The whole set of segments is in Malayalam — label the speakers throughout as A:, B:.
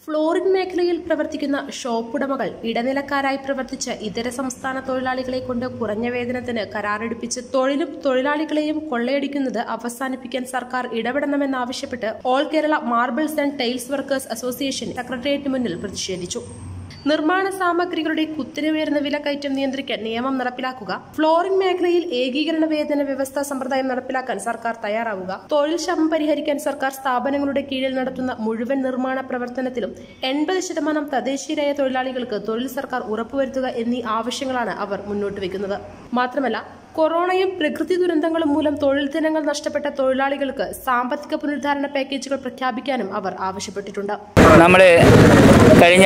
A: ഫ്ലോറിംഗ് മേഖലയിൽ പ്രവർത്തിക്കുന്ന ഷോപ്പുടമകൾ ഇടനിലക്കാരായി പ്രവർത്തിച്ച ഇതര സംസ്ഥാന തൊഴിലാളികളെ കൊണ്ട് കുറഞ്ഞ വേതനത്തിന് കരാറെടുപ്പിച്ച് തൊഴിലും തൊഴിലാളികളെയും കൊള്ളയടിക്കുന്നത് അവസാനിപ്പിക്കാൻ സർക്കാർ ഇടപെടണമെന്നാവശ്യപ്പെട്ട് all Kerala marbles and tiles workers association സെക്രട്ടേറിയറ്റിന് മുന്നിൽ പ്രതിഷേധിച്ചു നിർമ്മാണ സാമഗ്രികളുടെ കുത്തിനുയർന്ന വിലക്കയറ്റം നിയന്ത്രിക്കാൻ നിയമം നടപ്പിലാക്കുക ഫ്ലോറിംഗ് മേഖലയിൽ ഏകീകരണ വേതന വ്യവസ്ഥാ സമ്പ്രദായം നടപ്പിലാക്കാൻ സർക്കാർ തയ്യാറാവുക തൊഴിൽ ക്ഷമം പരിഹരിക്കാൻ സർക്കാർ സ്ഥാപനങ്ങളുടെ കീഴിൽ നടത്തുന്ന മുഴുവൻ നിർമ്മാണ പ്രവർത്തനത്തിലും എൺപത് ശതമാനം തദ്ദേശീയരായ തൊഴിലാളികൾക്ക് തൊഴിൽ സർക്കാർ ഉറപ്പുവരുത്തുക എന്നീ ആവശ്യങ്ങളാണ് അവർ മുന്നോട്ട് വയ്ക്കുന്നത് മാത്രമല്ല കൊറോണയും പ്രകൃതി ദുരന്തങ്ങളും മൂലം തൊഴിൽ ദിനങ്ങൾ നഷ്ടപ്പെട്ട തൊഴിലാളികൾക്ക് സാമ്പത്തിക പുനരുദ്ധാരണ പാക്കേജുകൾ പ്രഖ്യാപിക്കാനും അവർ ആവശ്യപ്പെട്ടിട്ടുണ്ട്
B: നമ്മൾ കഴിഞ്ഞ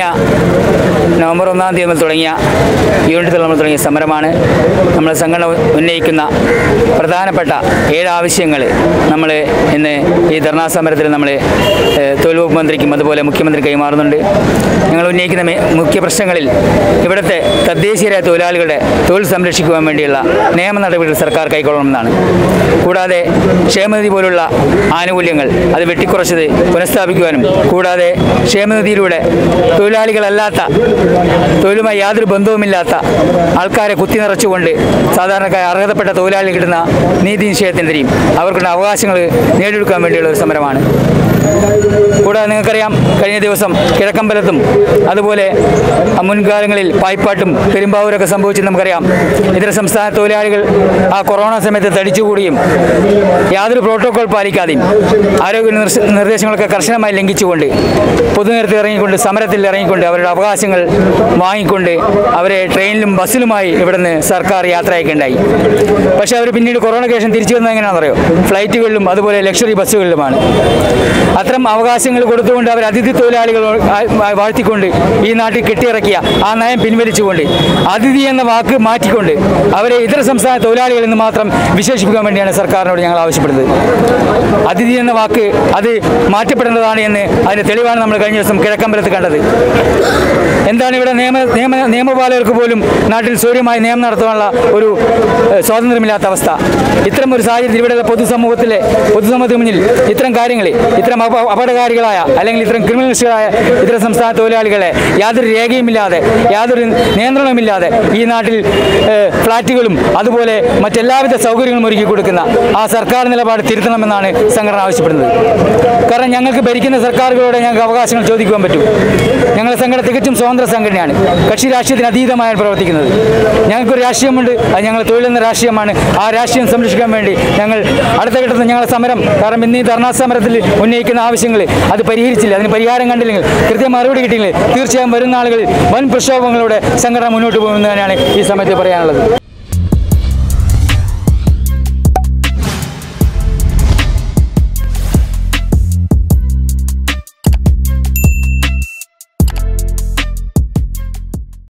B: നവംബർ ഒന്നാം തീയതി മുതൽ തുടങ്ങിയ യൂണിറ്റ് തലമുറ തുടങ്ങിയ സമരമാണ് നമ്മൾ സംഘടന ഉന്നയിക്കുന്ന പ്രധാനപ്പെട്ട ഏഴ് ആവശ്യങ്ങൾ നമ്മൾ ഇന്ന് ഈ ധർണാ സമരത്തിൽ നമ്മൾ ഏഹ്, തൊഴിൽ വകുപ്പ് മന്ത്രിക്കും അതുപോലെ മുഖ്യമന്ത്രി കൈമാറുന്നുണ്ട് ഞങ്ങൾ ഉന്നയിക്കുന്ന മെ- മുഖ്യ പ്രശ്നങ്ങളിൽ ഇവിടുത്തെ തദ്ദേശീയരായ തൊഴിലാളികളുടെ തൊഴിൽ സംരക്ഷിക്കുവാൻ വേണ്ടിയുള്ള നിയമ നടപടികൾ സർക്കാർ കൈക്കൊള്ളണമെന്നാണ് കൂടാതെ ക്ഷേമനിധി പോലുള്ള ആനുകൂല്യങ്ങൾ അത് വെട്ടിക്കുറച്ചത് പുനഃസ്ഥാപിക്കുവാനും കൂടാതെ ക്ഷേമനിധിയിലൂടെ തൊഴിലാളികളല്ലാത്ത തൊഴിലുമായി യാതൊരു ബന്ധവുമില്ലാത്ത ആൾക്കാരെ കുത്തി നിറച്ചുകൊണ്ട് സാധാരണക്കാർ അർഹതപ്പെട്ട തൊഴിലാളി കിട്ടുന്ന നീതി നിഷേധത്തിനെതിരെയും അവർക്കുള്ള അവകാശങ്ങൾ നേടിയെടുക്കാൻ വേണ്ടിയുള്ള ഒരു സമരമാണ് കൂടാതെ നിങ്ങൾക്കറിയാം കഴിഞ്ഞ ദിവസം കിഴക്കമ്പലത്തും അതുപോലെ മുൻകാലങ്ങളിൽ പായ്പാട്ടും പെരുമ്പാവൂരൊക്കെ സംഭവിച്ചത് നമുക്കറിയാം ഇതര സംസ്ഥാന തൊഴിലാളികൾ ആ കൊറോണ സമയത്ത് തടിച്ചുകൂടിയും യാതൊരു പ്രോട്ടോകോൾ പാലിക്കാതെയും ആരോഗ്യ നിർശ- നിർദ്ദേശങ്ങളൊക്കെ കർശനമായി ലംഘിച്ചുകൊണ്ട് പൊതുനിരത്തിൽ ഇറങ്ങിക്കൊണ്ട് സമരത്തിൽ ഇറങ്ങിക്കൊണ്ട് അവരുടെ അവകാശങ്ങൾ വാങ്ങിക്കൊണ്ട് അവരെ ട്രെയിനിലും ബസ്സിലുമായി ഇവിടുന്ന് സർക്കാർ യാത്ര അയക്കുകയുണ്ടായി പക്ഷേ അവർ പിന്നീട് കൊറോണയ്ക്ക് ശേഷം തിരിച്ചു വന്നത് എങ്ങനെയാണെന്ന് അറിയോ ഫ്ലൈറ്റുകളിലും അതുപോലെ ലക്ഷറി ബസ്സുകളിലുമാണ് അത്തരം അവകാശങ്ങൾ കൊടുത്തുകൊണ്ട് അവർ അതിഥി തൊഴിലാളികൾ വാഴ്ത്തിക്കൊണ്ട് ഈ നാട്ടിൽ കെട്ടിയിറക്കിയ ആ നയം പിൻവലിച്ചുകൊണ്ട് അതിഥി എന്ന വാക്ക് മാറ്റിക്കൊണ്ട് അവരെ ഇതര സംസ്ഥാന തൊഴിലാളികൾ എന്ന് മാത്രം വിശേഷിപ്പിക്കാൻ വേണ്ടിയാണ് സർക്കാരിനോട് ഞങ്ങൾ ആവശ്യപ്പെടുന്നത് അതിഥി എന്ന വാക്ക് അത് മാറ്റപ്പെടേണ്ടതാണ് എന്ന് അതിന്റെ തെളിവാണ് നമ്മൾ കഴിഞ്ഞ ദിവസം കിഴക്കമ്പലത്ത് കണ്ടത് എന്താണ് ഇവിടെ നിയമ നിയമ നിയമപാലകർക്ക് പോലും നാട്ടിൽ സൂര്യമായി നിയമം നടത്താനുള്ള ഒരു ഏഹ്, സ്വാതന്ത്ര്യമില്ലാത്ത അവസ്ഥ ഇത്തരം ഒരു സാഹചര്യത്തിൽ ഇവിടെ പൊതുസമൂഹത്തിലെ പൊതുസമൂഹത്തിന് മുന്നിൽ ഇത്തരം കാര്യങ്ങൾ ഇത്തരം അപ അപകടകാരികളായ അല്ലെങ്കിൽ ഇത്തരം ക്രിമിനലിസ്റ്റുകളായ ഇത്തരം സംസ്ഥാന തൊഴിലാളികളെ യാതൊരു രേഖയുമില്ലാതെ യാതൊരു നിയന്ത്രണവുമില്ലാതെ ഈ നാട്ടിൽ ഏഹ്, ഫ്ളാറ്റുകളും അതുപോലെ മറ്റെല്ലാവിധ സൗകര്യങ്ങളും ഒരുക്കി കൊടുക്കുന്ന ആ സർക്കാർ നിലപാട് തിരുത്തണമെന്നാണ് സംഘടന ആവശ്യപ്പെടുന്നത് കാരണം ഞങ്ങൾക്ക് ഭരിക്കുന്ന സർക്കാരുകളോട് ഞങ്ങൾക്ക് അവകാശങ്ങൾ ചോദിക്കുവാൻ പറ്റും ഞങ്ങളുടെ സംഘടന തികച്ചും സ്വതന്ത്ര സംഘടനയാണ് കക്ഷി രാഷ്ട്രീയത്തിന് അതീതമായാണ് പ്രവർത്തിക്കുന്നത് ഞങ്ങൾക്കൊരു രാഷ്ട്രീയമുണ്ട് അത് ഞങ്ങൾ തൊഴിലെന്ന രാഷ്ട്രീയമാണ് ആ രാഷ്ട്രീയം സംരക്ഷിക്കാൻ വേണ്ടി ഞങ്ങൾ അടുത്ത ഘട്ടത്തിൽ ഞങ്ങളുടെ സമരം കാരണം ഇന്ന് ഈ ധർണാ സമരത്തിൽ ഉന്നയിക്കുന്ന ആവശ്യങ്ങൾ അത് പരിഹരിച്ചില്ല അതിന് പരിഹാരം കണ്ടില്ലെങ്കിൽ കൃത്യം മറുപടി കിട്ടിയില്ലെങ്കിൽ തീർച്ചയായും വരുന്ന ആളുകളിൽ വൻ പ്രക്ഷോഭങ്ങളോടെ സംഘടന മുന്നോട്ട് പോകുമെന്ന് തന്നെയാണ് ഈ സമയത്ത് പറയാനുള്ളത്